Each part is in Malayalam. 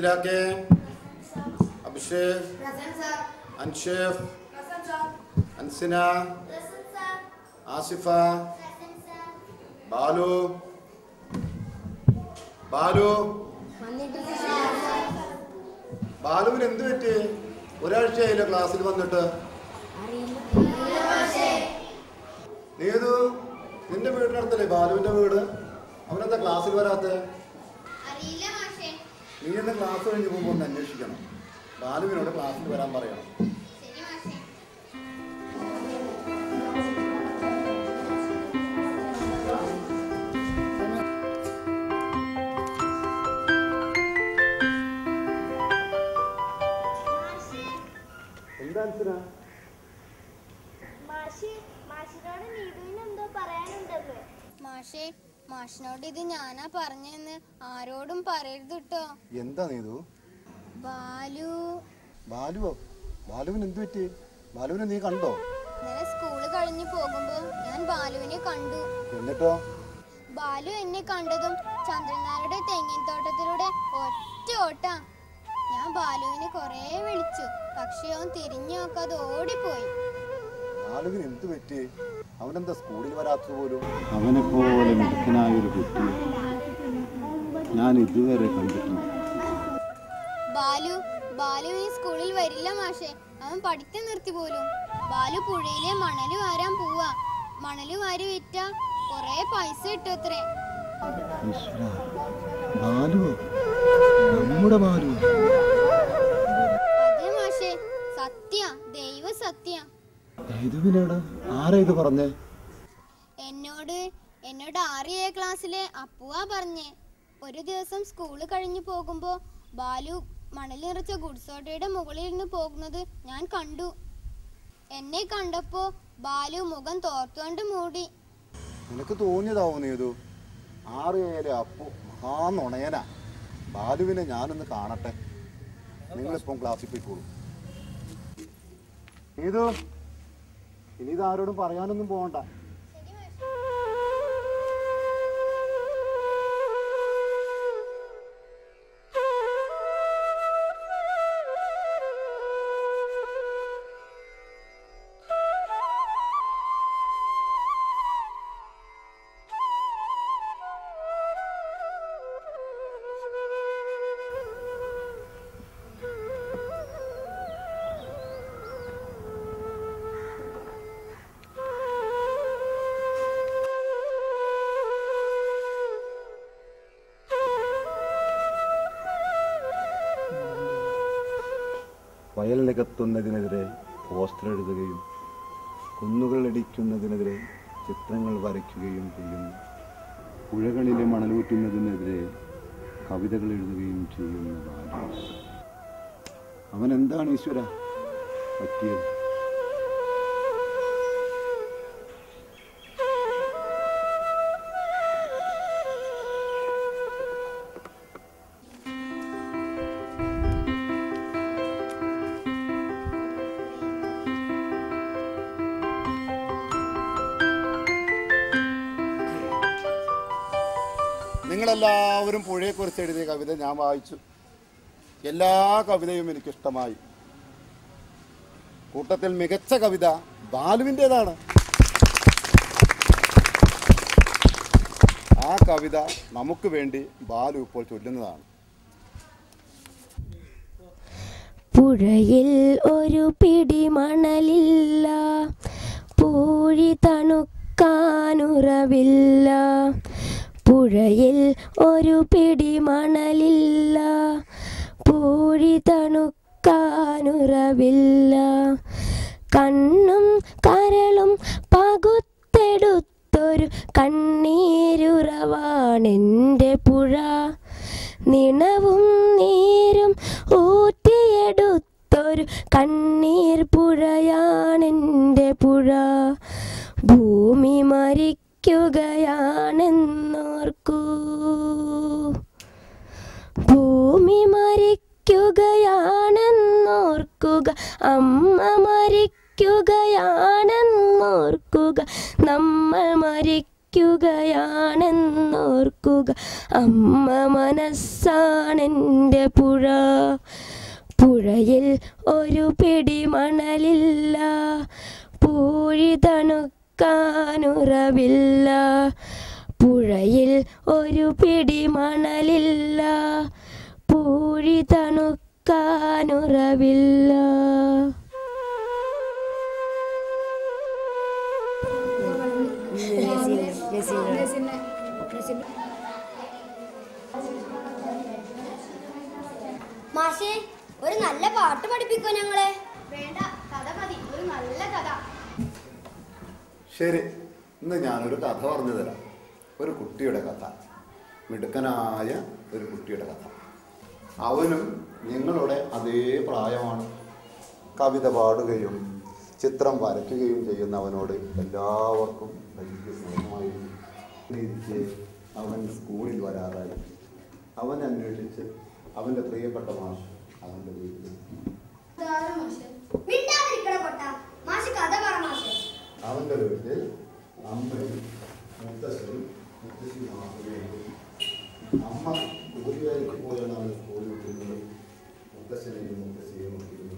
ഇത്തിലാക്കെ അഭിഷേക് അൻഷേഫ് അൻസിന ആസിഫ ബാലു ബാലു ബാലുവിന് എന്ത് പറ്റി ഒരാഴ്ചയായില്ല ക്ലാസ്സിൽ വന്നിട്ട് നീതു നിന്റെ വീടിനടുത്തല്ലേ ബാലുവിന്റെ വീട് അവനെന്താ ക്ലാസ്സിൽ വരാത്തെ അറിയില്ല മാഷേ നീ എന്നെ ക്ലാസ് കഴിഞ്ഞ് പോകുമ്പോൾ ഒന്ന് അന്വേഷിക്കണം ബാലുവിനോട് ക്ലാസ്സിൽ വരാൻ പറയണം ശരി മാഷേ എന്താ അൻസിന മാഷി മാഷിനോട് നീതുവിന് എന്തോ പറയാനുണ്ടെന്ന് മാഷേ മാഷിനോട് ഇത് ഞാനാ പറഞ്ഞെന്ന് ആരോടും പറയരുത് കേട്ടോ എന്താ നീതു ബാലു ബാലുവോ ബാലുവിന് എന്ത് പറ്റി ബാലുവിനെ നീ കണ്ടോ ഇന്നലെ സ്കൂള് കഴിഞ്ഞ് പോകുമ്പോ ഞാൻ ബാലുവിനെ കണ്ടു എന്നിട്ടോ ബാലു എന്നെ കണ്ടതും ചന്ദ്രനാരുടെ തെങ്ങിൻ തോട്ടത്തിലൂടെ ഒറ്റ ഓട്ടാ ഞാൻ ബാലുവിനെ കുറേ വിളിച്ചു പക്ഷെ അവൻ തിരിഞ്ഞു നോക്കാതെ ഓടിപ്പോയി ബാലുവിന് എന്ത് പറ്റി അവനെന്താ സ്കൂളിൽ വരാത്തത് പോലും അവനെ പോലെ മിടുക്കനായ ഒരു കുട്ടി ഞാൻ ഇതുവരെ കണ്ടിട്ടില്ല ബാലു ബാലു ഈ സ്കൂളിൽ വരില്ല മാഷെ അവൻ പഠിത്തം നിർത്തി പോലും ബാലു പുഴയിലെ മണല് വാരാൻ പോവാ മണല് വാരി വിറ്റ കൊറേ പൈസ കിട്ടുമത്രേ ഈശ്വരാ, ബാലുവോ നമ്മുടെ ബാലു അതെ മാഷെ സത്യ ദൈവ സത്യ ഏതുവിനാടാ ആരാ ഇത് പറഞ്ഞേ എന്നോട് എന്നോട് ആറിയ ക്ലാസ്സിലെ അപ്പുവാ പറഞ്ഞേ ഒരു ദിവസം സ്കൂള് കഴിഞ്ഞു പോകുമ്പോ ബാലു മണൽ നിറച്ച ഗുഡ്സോട്ടയുടെ മുകളിൽ നിന്ന് പോകുന്നത് ഞാൻ കണ്ടു എന്നെ കണ്ടപ്പോ ബാലു മുഖം തോർത്തുകൊണ്ട് മൂടി നിനക്ക് തോന്നിയതാവോ നീതു ആറ് ഏഴ് അപ്പു മഹാനുണയനാ ബാലുവിനെ ഞാനൊന്ന് കാണട്ടെ നിങ്ങളിപ്പം ക്ലാസ്സിൽ പോയിക്കോളൂ നീതു ഇനി ഇത് ആരോടും പറയാനൊന്നും പോകണ്ട വയൽ നികത്തുന്നതിനെതിരെ പോസ്റ്റർ എഴുതുകയും കുന്നുകൾ ഇടിക്കുന്നതിനെതിരെ ചിത്രങ്ങൾ വരയ്ക്കുകയും ചെയ്യുന്നു പുഴകളിലെ മണലൂറ്റുന്നതിനെതിരെ കവിതകൾ എഴുതുകയും ചെയ്യുന്ന ബാലു അവൻ എന്താണ് ഈശ്വര പറ്റിയത് നിങ്ങളെല്ലാവരും പുഴയെക്കുറിച്ച് എഴുതിയ കവിത ഞാൻ വായിച്ചു എല്ലാ കവിതയും എനിക്കിഷ്ടമായി കൂട്ടത്തിൽ മികച്ച കവിത ബാലുവിൻ്റെതാണ് ആ കവിത നമുക്ക് വേണ്ടി ബാലു ഇപ്പോൾ ചൊല്ലുന്നതാണ് പുഴയിൽ ഒരു പിടി മണലില്ല പൂഴി തണുക്കാനുറവില്ല പുഴയിൽ ഒരു പിടി മണലില്ല പൂഴി തണുക്കാനുറവില്ല കണ്ണും കരളും പകുത്തെടുത്തൊരു കണ്ണീരുറവാണെൻ്റെ പുഴ നിണവും നീരും ഊറ്റിയെടുത്തൊരു കണ്ണീർ പുഴയാണെൻ്റെ പുഴ ഭൂമി മരിക്കുകയാണെന്നോർക്കൂ ഭൂമി മരിക്കുകയാണെന്നോർക്കുക അമ്മ മരിക്കുകയാണെന്നോർക്കുക നമ്മൾ മരിക്കുകയാണെന്നോർക്കുക കുളിക്കുകയാണെന്നോർക്കുക അമ്മ മനസ്സാണെൻ്റെ പുഴ പുഴയിൽ ഒരു പിടി മണലില്ല പൂഴി തണുക്കാനുറവില്ല പുഴയിൽ ഒരു പിടി മണലില്ല പൂഴി തണുക്കാനുറവില്ല മാഷേ ഒരു നല്ല പാട്ട് പഠിപ്പിക്കോ ഞങ്ങളെ വേണ്ട കഥ മതി ഒരു നല്ല കഥ ശരി ഇന്ന് ഞാനൊരു കഥ പറഞ്ഞു തരാം ഒരു കുട്ടിയുടെ കഥ മിടുക്കനായ ഒരു കുട്ടിയുടെ കഥ അവനും നിങ്ങളുടെ അതേ പ്രായമാണ് കവിത പാടുകയും ചിത്രം വരയ്ക്കുകയും ചെയ്യുന്ന അവനോട് എല്ലാവർക്കും വലിയ സ്നേഹമായിരുന്നു ഇരിക്കെ അവൻ സ്കൂളിൽ വരാറായി അവൻ അന്വേഷിച്ച് അവൻ്റെ പ്രിയപ്പെട്ട മാഷ് അവൻ്റെ വീട്ടിൽ മിണ്ടാതിരിക്കണ കൊട്ട മാഷ് കഥ പറ മാഷേ അവൻ്റെ വീട്ടിൽ അമ്മയും മുത്തശ്ശനും മുത്തശ്ശി മാത്രമേ ഉള്ളൂ അമ്മ ജോലിയായിട്ട് പോയാണ് അവനെ സ്കൂളിൽ വിട്ടിരുന്നത് മുത്തശ്ശനെയും മുത്തശ്ശിയെയും നോക്കിയിരുന്നത്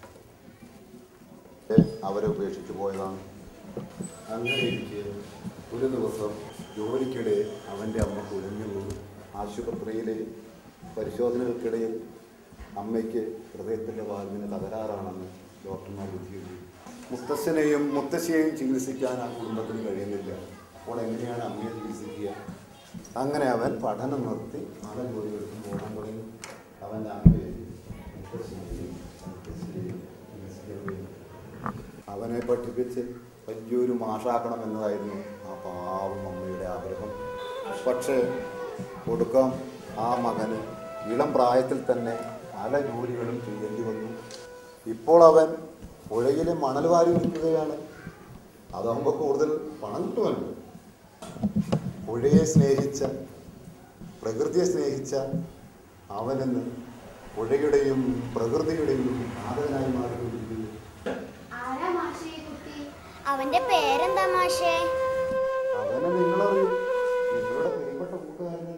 ഏ, അവരെ ഉപേക്ഷിച്ച് പോയതാണ് അങ്ങനെ ഇരിക്കെ ഒരു ദിവസം ജോലിക്കിടെ അവൻ്റെ അമ്മ കുഴഞ്ഞു വീണു ആശുപത്രിയിലെ പരിശോധനകൾക്കിടയിൽ അമ്മയ്ക്ക് ഹൃദയത്തിൻ്റെ വാൽവിന് തകരാറാണെന്ന് ഡോക്ടർമാർ വിധിയെഴുതി മുത്തശ്ശനെയും മുത്തശ്ശിയെയും ചികിത്സിക്കാൻ ആ കുടുംബത്തിന് കഴിയുന്നില്ല അപ്പോൾ എങ്ങനെയാണ് അമ്മയെ ചികിത്സിക്കുക അങ്ങനെ അവൻ പഠനം നിർത്തി പല ജോലികൾക്കും പോകാൻ തുടങ്ങി അവൻ്റെ അമ്മയെയും മുത്തശ്ശിയെയും മുത്തശ്ശിയെയും ചികിത്സിക്കാൻ വേണ്ടി അവനെ പഠിപ്പിച്ച് വലിയൊരു മാഷാക്കണം എന്നതായിരുന്നു ആ പാവം അമ്മയുടെ ആഗ്രഹം പക്ഷേ കൊടുക്കാം ആ മകന് ഇളം പ്രായത്തിൽ തന്നെ പല ജോലികളും ചെയ്യേണ്ടി വന്നു ഇപ്പോൾ അവൻ പുഴയിലെ മണൽ വാരി നിൽക്കുകയാണ് അതാകുമ്പോൾ കൂടുതൽ പണം കിട്ടുമല്ലോ പുഴയെ സ്നേഹിച്ച പ്രകൃതിയെ സ്നേഹിച്ച അവനെന്ന് പുഴയുടെയും പ്രകൃതിയുടെയും നാഥനായി മാറിക്കൊണ്ടിരിക്കുന്നു ആരാ മാഷേ ഈ കുട്ടി അവന്റെ പേരെന്താ മാഷേ അവനെ നിങ്ങളറിയും നിങ്ങളുടെ പ്രിയപ്പെട്ട കൂട്ടുകാരനാണ്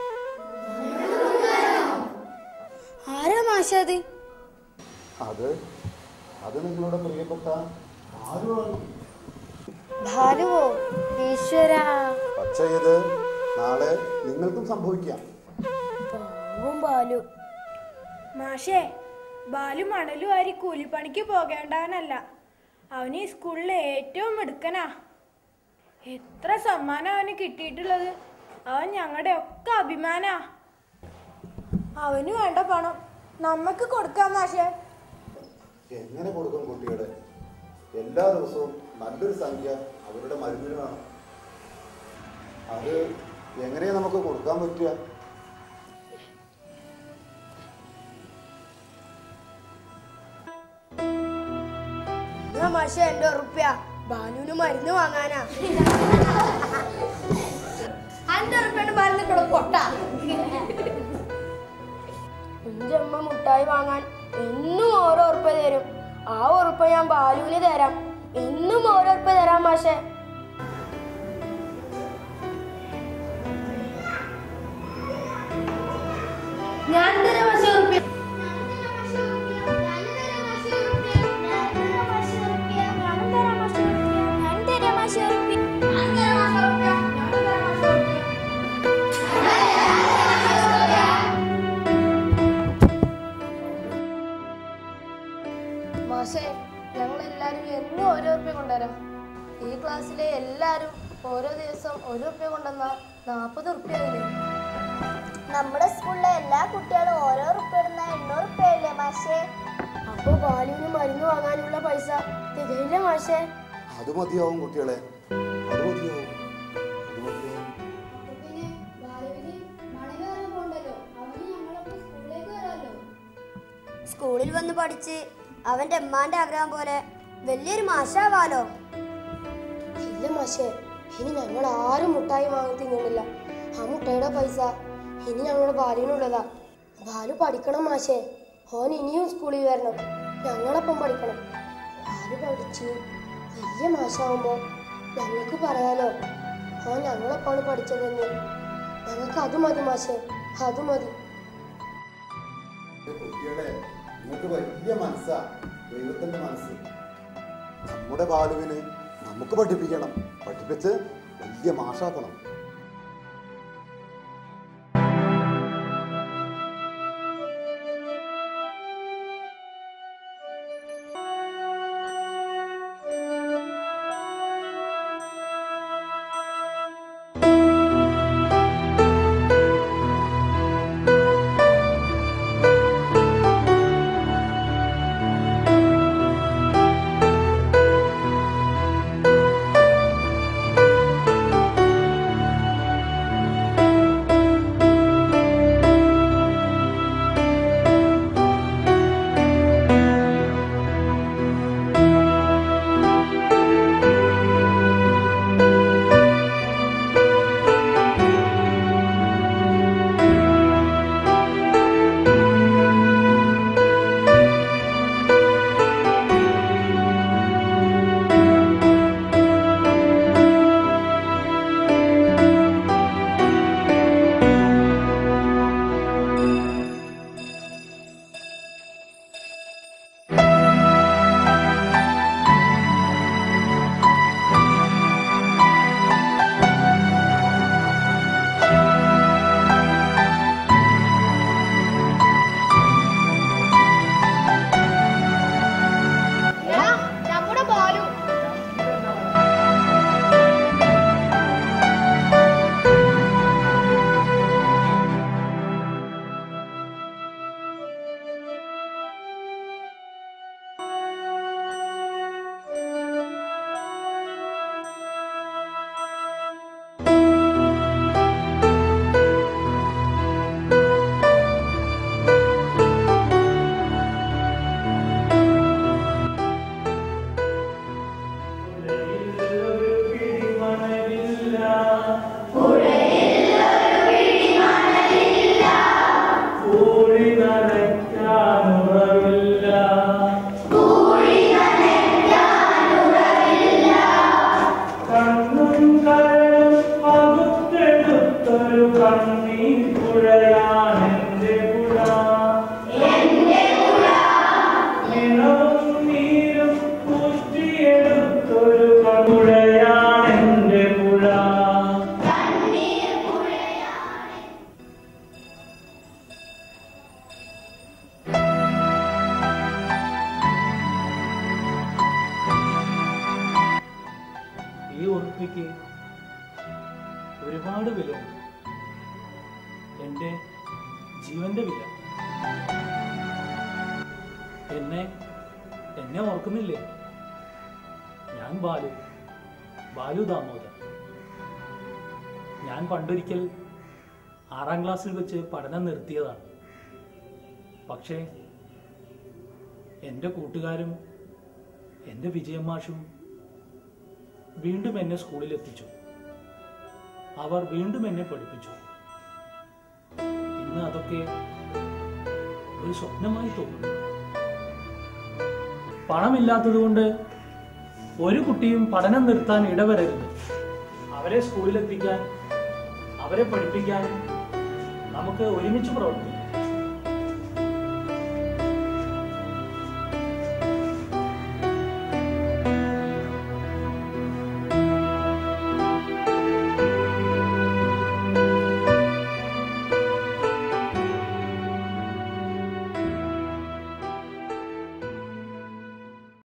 ആരാ മാഷത് അത് അത് നിങ്ങളുടെ പ്രിയപ്പെട്ട ആരുമാണ് ഭാലുവോ ഈശ്വര പക്ഷേ ഇത് നാളെ നിങ്ങൾക്കും സംഭവിക്കാം പാവം ബാലു മാഷേ ബാലു മണലു വാരി കൂലിപ്പണിക്ക് പോകേണ്ടവനല്ല അവന് ഈ സ്കൂളിലെ ഏറ്റവും മിടുക്കനാ എത്ര സമ്മാനം അവന് കിട്ടിയിട്ടുള്ളത് അവൻ ഞങ്ങളുടെ ഒക്കെ അഭിമാനാ അവന് വേണ്ട പണം നമുക്ക് കൊടുക്കാം മാഷേ എങ്ങനെ കൊടുക്കും കുട്ടിയുടെ എല്ലാ ദിവസവും നല്ലൊരു സംഖ്യ അവരുടെ മരുന്നിന് വേണം അത് എങ്ങനെയാ നമുക്ക് കൊടുക്കാൻ പറ്റുക മാഷെ എന്റെ ഉറുപ്പ്യ ബാലുവിന് മരുന്ന് വാങ്ങാനാ അന്റെ ഉറപ്പാണ് മരുന്ന് കൂടെ പൊട്ട എന്റെ അമ്മ മുട്ടായി വാങ്ങാൻ എന്നും ഓരോ ഉറുപ്പ തരും ആ ഉറുപ്പ ഞാൻ ബാലുവിന് തരാം എന്നും ഓരോ ഉറുപ്പ തരാം മാഷെ ഞാൻ തരാം മാഷേ ഉറുപ്പ്യ മാഷെ ഞങ്ങൾ എല്ലാരും എന്നും ഓരോ ഉറുപ്പ്യ കൊണ്ടുവരാം ഈ ക്ലാസ്സിലെ എല്ലാരും ഓരോ ദിവസം ഒരു ഉറുപ്പ്യ കൊണ്ടുവന്നാ നാപ്പത് ഉറുപ്പ്യായില്ലേ നമ്മുടെ സ്കൂളിലെ എല്ലാ കുട്ടികളും ഓരോ ഉറുപ്പ്യ ഇടുന്ന എണ്ണൂറ് ഉറുപ്പ്യല്ലേ മാഷേ അപ്പൊ ബാലുവിന് മരുന്ന് വാങ്ങാനുള്ള പൈസ തികയില്ല മാഷെ അത് മതിയാവും കുട്ടികളെ അത് മതിയാവും അത് മതിയാവും പിന്നെ ബാലുവിന് മണല് വരെ പോണ്ടല്ലോ അവന് ഞങ്ങളൊക്കെ സ്കൂളിലേക്ക് വരാമല്ലോ സ്കൂളിൽ വന്ന് പഠിച്ച് അവന്റെ അമ്മാന്റെ ആഗ്രഹം പോലെ വലിയൊരു മാഷാവാലോ ഇല്ല മാഷെ ഇനി ഞങ്ങൾ ആരും മുട്ടായി വാങ്ങി തിന്നുന്നില്ല ആ മുട്ടയുടെ പൈസ ഇനി ഞങ്ങളുടെ ബാലുവിനുള്ളതാ ബാലു പഠിക്കണം മാഷെ ഓൻ ഇനിയും സ്കൂളിൽ വരണം ഞങ്ങളൊപ്പം പഠിക്കണം ബാലു പഠിച്ച് വലിയ മാഷാവുമ്പോ ഞങ്ങൾക്ക് പറയാലോ ഓൻ ഞങ്ങളെപ്പാണ് പഠിച്ചതെന്ന് ഞങ്ങൾക്ക് അത് മതി മാഷെ അത് മതി ഈ കുട്ടിയുടെ നിങ്ങൾക്ക് വലിയ മനസ്സാ ദൈവത്തിന്റെ മനസ്സ് നമ്മുടെ ബാലുവിന് നമുക്ക് പഠിപ്പിക്കണം പഠിപ്പിച്ച് വലിയ മാഷാക്കണം നമ്മുടെ ബാലു കണ്ണീർ പുഴയാണെന്റെ പുഴ നിറവും നീരും പൂറ്റിയെടുത്തൊരു പുഴയാണെന്റെ പുഴ ഈ ഉറപ്പിക്ക് ഒരുപാട് വിലയുണ്ട് എൻ്റെ ജീവന്റെ വില എന്നെ എന്നെ ഓർക്കുന്നില്ലേ ഞാൻ ബാലു ബാലു ദാമോദർ ഞാൻ പണ്ടൊരിക്കൽ ആറാം ക്ലാസ്സിൽ വെച്ച് പഠനം നിർത്തിയതാണ് പക്ഷേ എൻ്റെ കൂട്ടുകാരും എൻ്റെ വിജയമാഷും വീണ്ടും എന്നെ സ്കൂളിൽ എത്തിച്ചു അവർ വീണ്ടും എന്നെ പഠിപ്പിച്ചു ഇന്ന് അതൊക്കെ ഒരു സ്വപ്നമായി തോന്നുന്നു പണമില്ലാത്തതുകൊണ്ട് ഒരു കുട്ടിയും പഠനം നിർത്താൻ ഇടവരരുത് അവരെ സ്കൂളിലെത്തിക്കാൻ അവരെ പഠിപ്പിക്കാൻ നമുക്ക് ഒരുമിച്ച് പ്രവർത്തിക്കാം